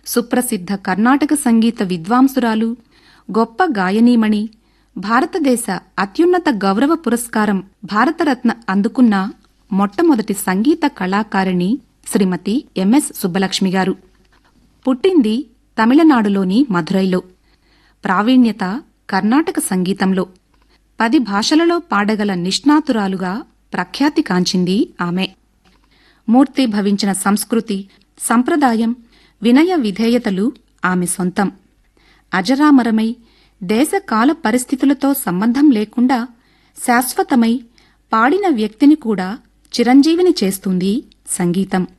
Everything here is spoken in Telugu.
సుప్రసిద్ధ కర్ణాటక సంగీత విద్వాంసురాలు గొప్ప గాయనీమణి భారతదేశ అత్యున్నత గౌరవ పురస్కారం భారతరత్న అందుకున్న మొట్టమొదటి సంగీత కళాకారిణి శ్రీమతి ఎంఎస్ సుబ్బలక్ష్మి గారు పుట్టింది తమిళనాడులోని మధురైలో ప్రావీణ్యత కర్ణాటక సంగీతంలో పది భాషలలో పాడగల నిష్ణాతురాలుగా ప్రఖ్యాతి కాంచింది ఆమె మూర్తి భవించిన సంస్కృతి సంప్రదాయం వినయ విధేయతలు ఆమె సొంతం అజరామరమై దేశకాల పరిస్థితులతో సంబంధం లేకుండా శాశ్వతమై పాడిన వ్యక్తిని కూడా చిరంజీవిని చేస్తుంది సంగీతం